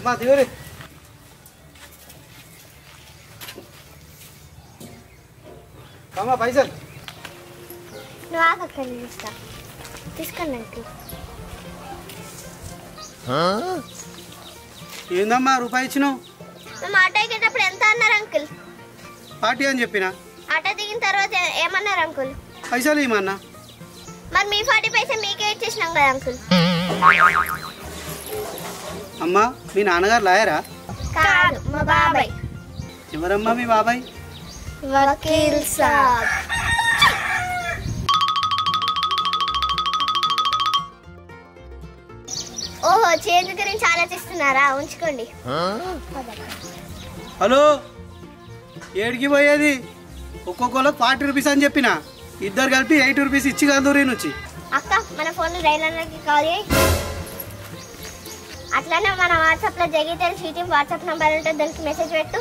అమ్మా దిగురి అమ్మా పైసలు నువ్వు ఆగక్క నేను ఇస్తా తీసుకోండి అంకుల్ ఏందమ్మా రూపాయి ఇచ్చినావు మేము ఆటో ఎక్కేటప్పుడు ఎంత అన్నారు అంకుల్ పార్టీ అని చెప్పిన ఆటో దిగిన తర్వాత ఏ- ఏమన్నారు అంకుల్ పైసలు ఇమ్మన్నా మరి మీ ఫార్టీ పైసా మీకే ఇచ్చేసినాం కదా అంకుల్ అమ్మా మీ నాన్నగారు లాయరా కాదు మా బాబాయ్ ఎవరమ్మా మీ బాబాయ్ వకీల్ సాబ్ ఓహో చేంజ్ గురించి ఆలోచిస్తున్నారా ఉంచుకోండి హలో ఏడికి పోయేది ఒక్కొక్కరికి ఫార్టీ రూపీస్ అని చెప్పిన ఇద్దరు కలిపి ఎయిటీ రూపీస్ ఇచ్చి కదూరి నుంచి అక్క మన ఫోన్ రైలర్కి కాల్ చేయి అట్లనే మన వాట్సాప్ లో జగితే చీటింగ్ వాట్సాప్ నంబర్ ఉంటుంది దానికి మెసేజ్ పెట్టు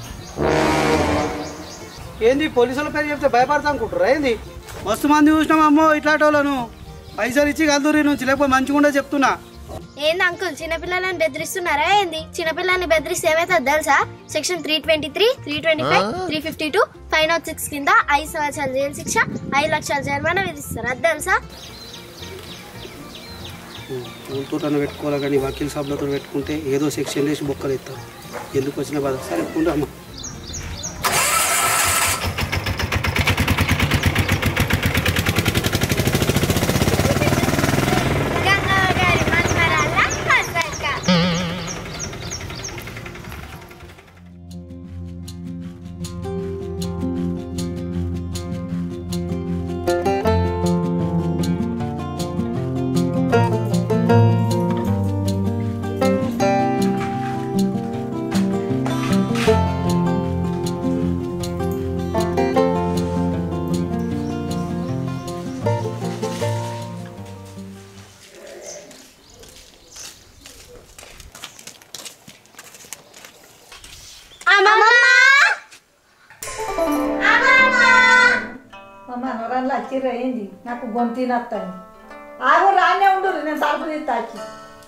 ఏంది పోలీసుల పేరు చెప్తే భయపడతా అనుకుంటారా ఏంది మస్తు మంది చూసినాం అమ్మో ఇట్లాంటి వాళ్ళను పైసలు ఇచ్చి కదూరి నుంచి లేకపోతే మంచిగా చెప్తున్నా ఏంది అంకుల్ చిన్నపిల్లలని బెదిరిస్తున్నారా ఏంది చిన్నపిల్లని బెదిరిస్తే ఏమైతుంది తెలుసా section three twenty three three twenty five three fifty two five not six కింద ఐదు సంవత్సరాల జైలు శిక్ష ఐదు లక్షల జరిమానా విధిస్తారు అది తెలుసా ఊరితో పెట్టుకోవాలి కానీ వకీల్ సాబ్లతో పెట్టుకుంటే ఏదో సెక్షన్ వేసి బొక్కలు ఎత్తాం ఎందుకు వచ్చిన బాధ సరే ఎప్పుడు అమ్మా గంగాగారి మన్మరాల కసక. మా మనవరాళ్ళు వచ్చిర్రు అయింది నాకు గొంతు నత్తాను ఆగు రానే ఉండు నేను తలుపు తీస్తా వచ్చి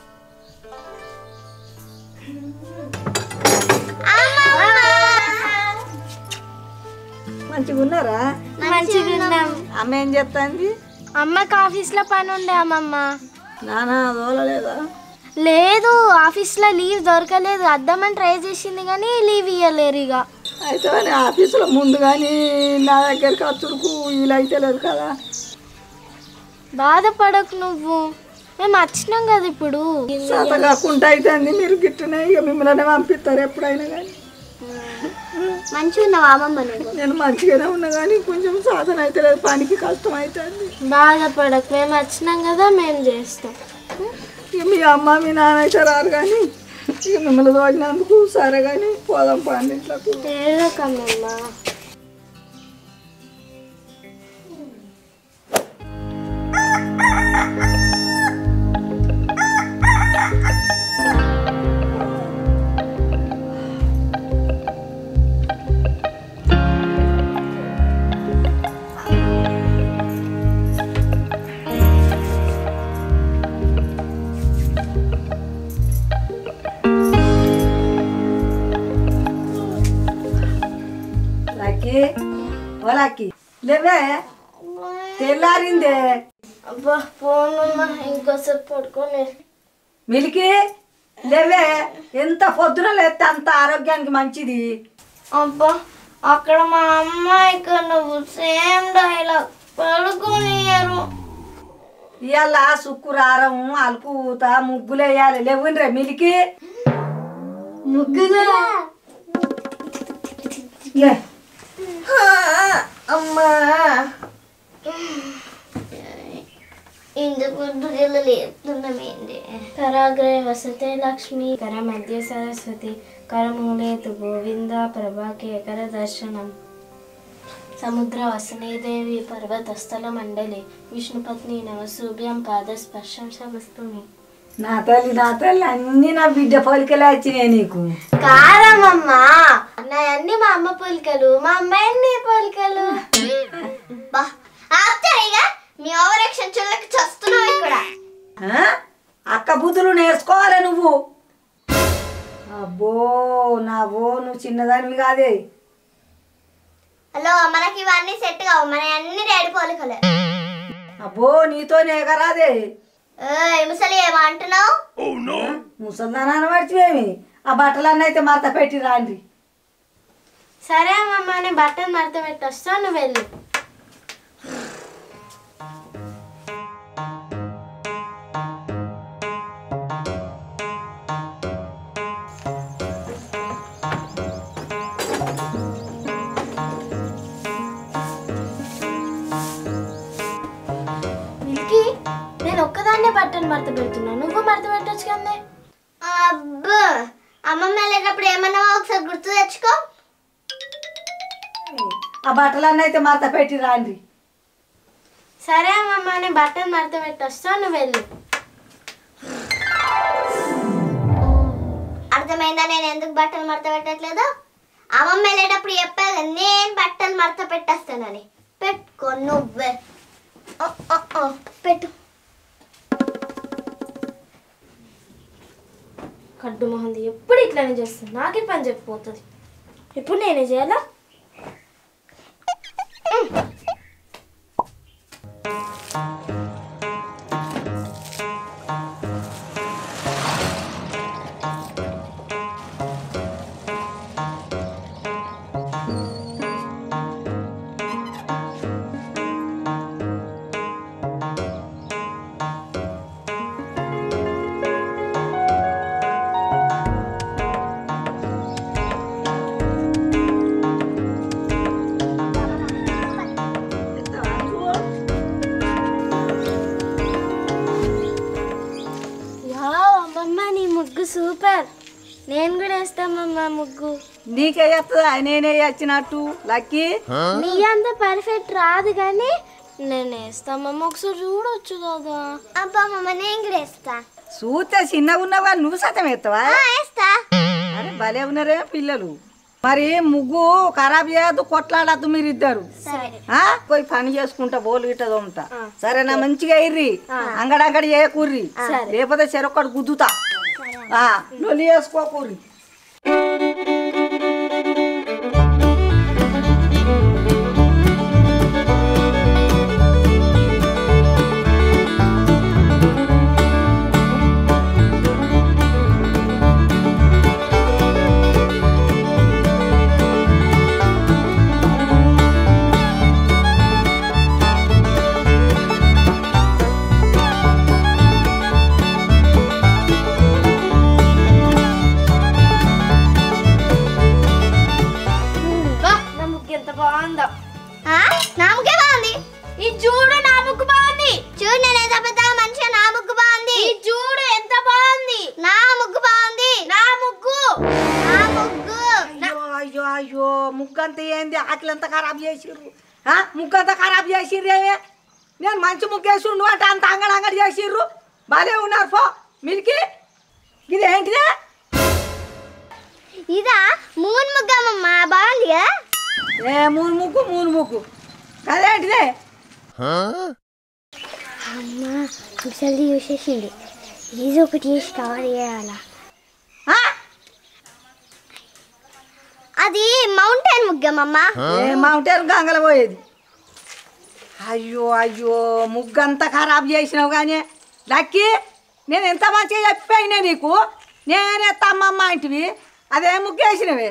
మంచిగా ఉన్నారా మంచిగున్నాం అమ్మ ఏం చెప్తాంది అమ్మకి ఆఫీస్ లో పని ఉండే అమ్మమ్మ నానా దోలలేదా లేదు ఆఫీస్ లో లీవ్ దొరకలేదు అద్దామని ట్రై చేసింది కానీ లీవ్ ఇవ్వలేరు ఇక అయితే అని ఆఫీసులో ముందు కానీ నా దగ్గరికి వచ్చుడుకు వీలు అయితే లేదు కదా బాధపడకు నువ్వు మేము వచ్చినాం కదా ఇప్పుడు చేత కాకుండా అయితే మీరు గిట్టునే ఇక మిమ్మల్ని పంపిస్తారు ఎప్పుడైనా కానీ మంచిగా ఉన్నావు అమ్మమ్మ నువ్వు నేను మంచిగానే ఉన్నా కానీ కొంచెం సాధన అయితే లేదు పనికి కష్టం అవుతుంది బాధపడకు మేము వచ్చినాం కదా మేము చేస్తాం ఇక మీ అమ్మ మీ నాన్న అయితే రారు కానీ ఇక మిమ్మల్ని తోలినందుకు సరే కానీ పోదాం పండి ఇంట్లోకి ఏడకమ్మమ్మ లక్కీ ఓ లక్కీ లేవే తెల్లారిందే అబ్బా పోనమ్మా ఇంకోసేపు పడుకోలే మిలికి లేవే ఎంత పొద్దున లేస్తే అంత ఆరోగ్యానికి మంచిది అబ్బా అక్కడ మా అమ్మ ఇక్కడ నువ్వు సేమ్ డైలాగ్ పడుకోనియరు ఇవాళ శుక్రవారం అలుకు ఊత ముగ్గులు వేయాలి లేవుండ్రే మిలికి ముగ్గులు లే అమ్మా ఇంత పొద్దుగల లేపుతున్నామేంటి కరాగ్రే వసతే లక్ష్మి కర మధ్య సరస్వతి కరమూలేతు గోవింద ప్రభాకే కర దర్శనం సముద్ర వసనేదేవి పర్వతస్థల మండలి విష్ణుపత్ని నవసూభ్యం పాదస్పర్శం సమస్తుమి నా తల్లి నా తల్లి అన్ని నా బిడ్డ పోలికలే వచ్చినాయి నీకు కారమమ్మా నా అన్ని మా అమ్మ పోలికలు మా అమ్మాయి అన్ని పోలికలు ఆపుతాయిగా మీ ఓవర్ యాక్షన్ చూడలేక చస్తున్నావు ఇక్కడ ఆ? అక్క బుద్ధులు నేర్చుకోవాలి నువ్వు అబ్బో నా బో నువ్వు చిన్నదానివి కాదే హలో మనకి ఇవన్నీ సెట్ కావు మన అన్ని రేడు పోలికలే అబ్బో నీతోనే ఎగరాదే ఏ ముసలి ఏమో అంటున్నావు ముసల్దానాన్ని పడిచివేమి ఆ బట్టలన్నీ అయితే మరత పెట్టి రాండి సరే అమ్మమ్మ నేను బట్టలు మడత పెట్టొస్తా నువ్వు వెళ్ళు మిల్కీ నేను ఒక్కదాన్నే బట్టలు మడత పెడుతున్నా నువ్వు మడత పెట్టొచ్చు కదే అబ్బా అమ్మమ్మ వెళ్ళేటప్పుడు ఏమన్నా ఒకసారి గుర్తు తెచ్చుకో ఆ బట్టలన్నీ అయితే మరత పెట్టి రాండి సరే అమ్మమ్మ నేను బట్టలు మడత పెట్టొస్తా నువ్వు వెళ్ళు అర్థమైందా నేను ఎందుకు బట్టలు మడత పెట్టట్లేదు అమ్మమ్మ వెళ్ళేటప్పుడు చెప్పాను నేను బట్టలు మడత పెట్టేస్తానని పెట్టుకో నువ్వే ఓ, ఓ, ఓ, పెట్టు కడ్డు మొహంది ఎప్పుడు ఇట్లానే చేస్తుంది నాకే పని చెప్పిపోతుంది ఇప్పుడు నేనే చేయాలా అమ్మమ్మ నీ ముగ్గు సూపర్ నేను కూడా వేస్తామమ్మ ముగ్గు నీకే చెప్తుందా నేనే వచ్చినట్టు లక్కీ నీ అంత పర్ఫెక్ట్ రాదు కానీ నేను వేస్తామమ్మ ఒకసారి చూడొచ్చు కదా అబ్బా మమ్మ నేను కూడా వేస్తా చూస్తే చిన్నగా ఉన్నవా నువ్వు సతం ఎత్తవా వేస్తా అరే భలే ఉన్నారే పిల్లలు మరి ముగ్గు ఖరాబ్ చేయద్దు కొట్లాడద్దు మీరు ఇద్దరు సరే ఆ? పోయి పని చేసుకుంటా బోలు గిట్ట తోముతా సరేనా మంచిగా ఇర్రి అంగడంగడి చేయకూర్రి లేకపోతే చెరొక్కడు గుద్దుతా ఆ, లొల్లి చేసుకోకూర్రి వా, నా ముగ్గు ఎంత బాగుందో నా ముగ్గే బాగుంది ఈ చూడు నా ముగ్గు బాగుంది చూడు నేను ఎంత పెద్దగా మంచిగా నా ముగ్గు బాగుంది ఈ చూడు ఎంత బాగుంది నా ముగ్గు బాగుంది నా ముగ్గు నా ముగ్గు అయ్యో అయ్యో అయ్యో ముగ్గంతా ఏంది ఆకలంతా ఖరాబ్ చేసిర్రు ఆ? ముగ్గంతా ఖరాబ్ చేసిర్రేమే నేను మంచి ముగ్గేసి నువ్వు అంటే అంత అంగడి అంగడి చేసిర్రు బాలే ఉన్నారు పో మిల్కి ఇది ఏంటిదే ఇదా మూన్ ముగ్గమ్మమ్మ బాగుంది కదా ఏ మూడు ముగ్గు మూడు ముగ్గు అదేంటిదే అమ్మ ముసలి చూసేసింది ఏదో ఒకటి చేసి కవర్ చేయాలా ఆ? అది మౌంటైన్ ముగ్గమ్మమ్మ ఏ మౌంటైన్ గంగల పోయేది అయ్యో అయ్యో ముగ్గంతా ఖరాబ్ చేసినావు కానీ లక్కీ నేను ఎంత మంచిగా చెప్పిపోయినా నీకు నేనే తమ్మమ్మ ఇంటివి అదే ముగ్గు వేసినవే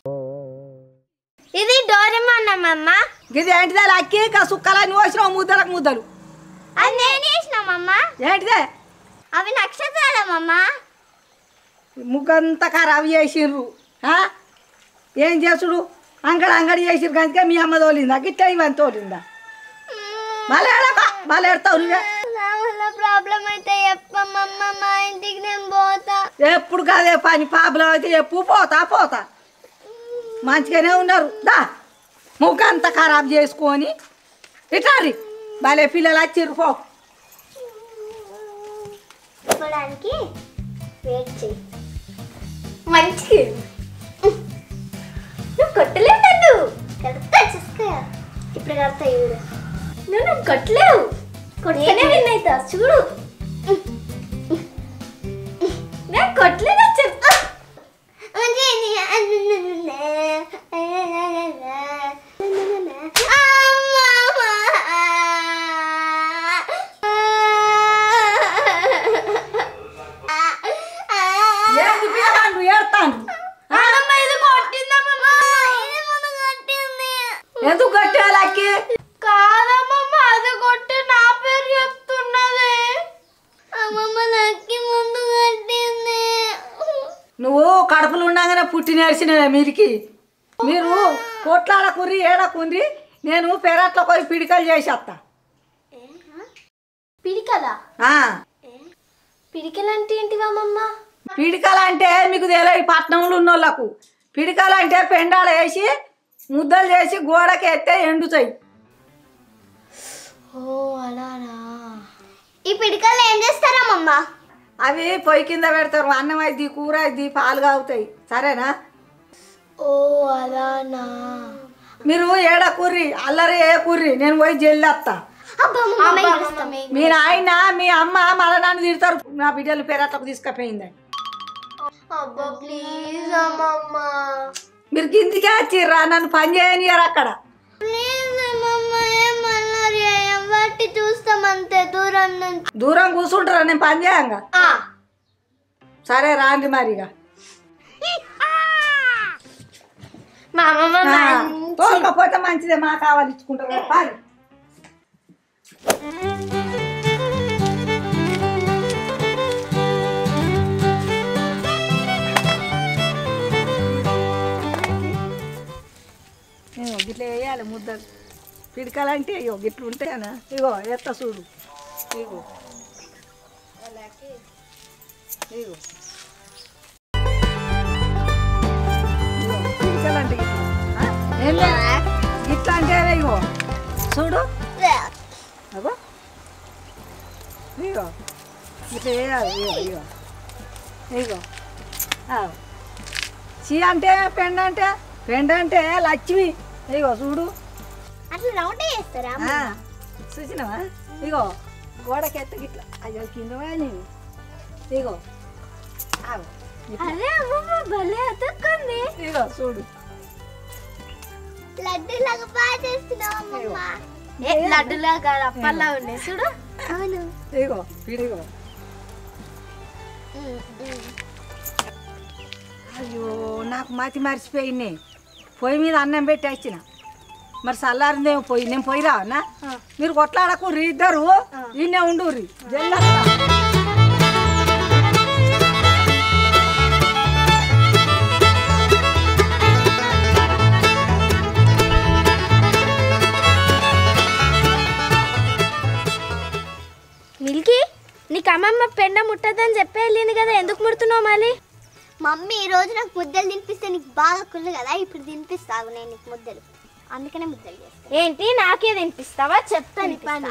ఇది డోరెమాన్ అమ్మమ్మ ఇది ఏంటిదే లక్కీ కా సుక్కలని పోసినావు ముద్దలకు ముద్దలు అది నేను వేసినామమ్మ ఏంటిదే అవి నక్షత్రాలమ్మమ్మ ముగ్గంతా ఖరాబ్ చేసిర్రు ఆ? ఏం చేసుడు అంగడి అంగడి చేసిర్రు కనుక మీ అమ్మ తోలిందా గిట్ట ఇవన్నీ తోలిందా మళ్ళీ ఏడక మళ్ళీ ఎడతావు నువ్వే నా వల్ల ప్రాబ్లం అయితే చెప్పమ్మమ్మ మా ఇంటికి నేను పోతా ఎప్పుడు కాదే పని పాపలో అయితే ఎప్పుడు పోతా పోతా మంచిగానే ఉన్నారు దా ముగ్గంతా ఖరాబ్ చేసుకొని ఇట్లారి భలే పిల్లలు వచ్చిర్రు పో చెప్పడానికి వెయిట్ చెయ్యి మంచి నువ్వు కొట్టలేవు నన్ను కడతా చూసుకో ఇప్పుడు కడతా చూడు నువ్వు నన్ను కొట్టలేవు కొట్టనే విన్ అవుతా చూడు నేను కొట్టలేదని చెప్తా నువ్వు కడుపులు ఉండగానే పుట్టి నేర్చినవే మీరికి మీరు కొట్లాడకుర్రి ఏడకుర్రి నేను పెరట్లో పోయి పిడికలు చేసేస్తా పిడికలా ఆ, పిడికలు అంటే ఏంటివమ్మమ్మ పిడికలు అంటే మీకు తెలియదు ఈ పట్నంలో ఉన్న వాళ్ళకు పిడికలు అంటే పెండాలు వేసి ముద్దలు చేసి గోడకి ఎత్తే ఎండుతాయి ఓ అలానా ఈ పిడికలు ఏం చేస్తారమ్మమ్మ అవి పొయ్యి కింద పెడతారు అన్నం అయింది కూర అయింది పాలు కాగుతాయి సరేనా ఓ అలానా మీరు ఏడ కుర్రి అల్లరి ఏ కుర్రి నేను పోయి జల్లేస్తా మీ నాయన మీ అమ్మ మళ్ళీ నన్ను తిడతారు నా బిడ్డలు పెరట్లకు తీసుకుపోయిందని అబ్బా ప్లీజ్ అమ్మమ్మ మీరు కిందికే వచ్చిర్రా నన్ను పని చేయనియరు అక్కడ ప్లీజ్ అమ్మమ్మ ఏమన్నారు ఎవరికి చూస్తాం అంతే దూరం నుంచి దూరం కూర్చుంటారా నేను పని చేయంగా సరే రాండి మరి ఇక మా అమ్మమ్మ ఆ, తోలుకపోతే మంచిదే మా కావాలి ఇచ్చుకుంటారు పాలి ఇగో గిట్ల వేయాలి ముద్ద పిడకాలంటే ఇగో గిట్లు ఉంటాయనా ఇగో ఎత్త చూడు ఇగో ఇగో ఇగో పిడకలంటే గిట్ల. ఆ? ఏం లేదా? గిట్ల అంటే ఇగో చూడు అగో ఇగో ఇట్లా వేయాలి ఇగో ఇగో ఇగో ఆ. చి అంటే పెండ అంటే పెండ అంటే లక్ష్మి ఇగో చూడు అట్లా రౌండ్ చేస్తారా ఆ, చూసినావా ఇగో గోడకి ఎత్త గిట్ల అయ్యో కింద నేను ఇగో ఆగు. ఇట్లా. అరే అమ్మమ్మ భలే అతుక్కుంది ఇగో చూడు లడ్డూలాగా బాగా చేస్తున్నావు అమ్మమ్మ ఏ లడ్డులా కాదు అప్పల్లా ఉన్నాయి చూడు అవును ఇగో ఇగో అయ్యో నాకు మతి మర్చిపోయింది పొయ్యి మీద అన్నం పెట్టి వచ్చిన మరి చల్లారిందేమో పొయ్యి నేను పోయి రావనా మీరు కొట్లాడకుర్రి ఇద్దరు ఈయనే ఉండుర్రి జల్లా మిల్కీ నీకు అమ్మమ్మ పెండ ముట్టదని చెప్పి వెళ్ళింది కదా ఎందుకు ముడుతున్నావు మళ్ళీ మమ్మీ ఈ రోజు నాకు ముద్దలు తినిపిస్తే నీకు బాగా కుళ్ళు కదా ఇప్పుడు తినిపిస్తావు నేను నీకు ముద్దలు అందుకనే ముద్దలు చేస్తాను ఏంటి నాకే తినిపిస్తావా చెప్తాను పని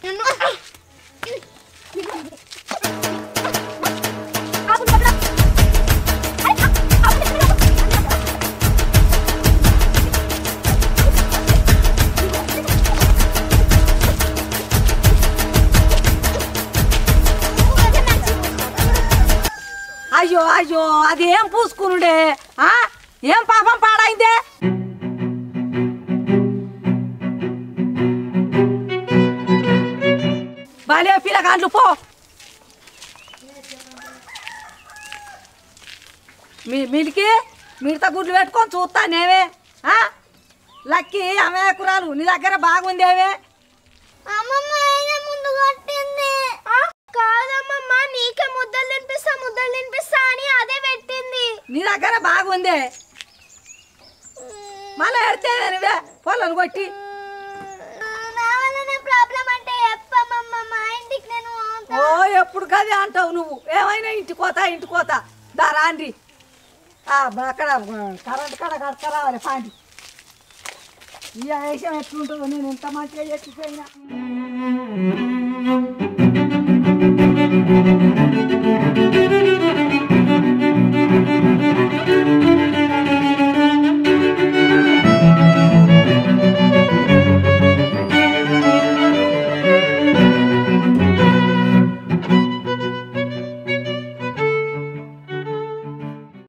అయ్యో అయ్యో అది ఏం పూసుకునుడే ఆ? ఏం పాపం పాడైందే భలే పిల్లగాండ్లు పో మీ మిలికి మిడత గుడ్లు పెట్టుకొని చూస్తానేవే ఆ? లక్కీ ఆమె కురాలు నీ దగ్గర బాగుందేవే అమ్మమ్మ అయినా ముందు కొట్టింది కాదమ్మమ్మ నీకే ముద్దలు తినిపిస్తా ముద్దలు తినిపిస్తా అని అదే పెట్టింది నీ దగ్గర బాగుందే మళ్ళీ ఎడితే నువ్వే పొలం కొట్టి నా వల్లనే ప్రాబ్లం అంటే చెప్పమ్మమ్మ మా ఇంటికి నేను ఓ ఎప్పుడు కదే అంటావు నువ్వు ఏమైనా ఇంటి కోత ఇంటి కోత దారాండి అక్కడ కరెంట్ కాడ కడకరావాలి పాండి ఈ ఆవేశం ఎట్లుంటుందో నేను ఎంత మంచిగా చెప్పిపోయినా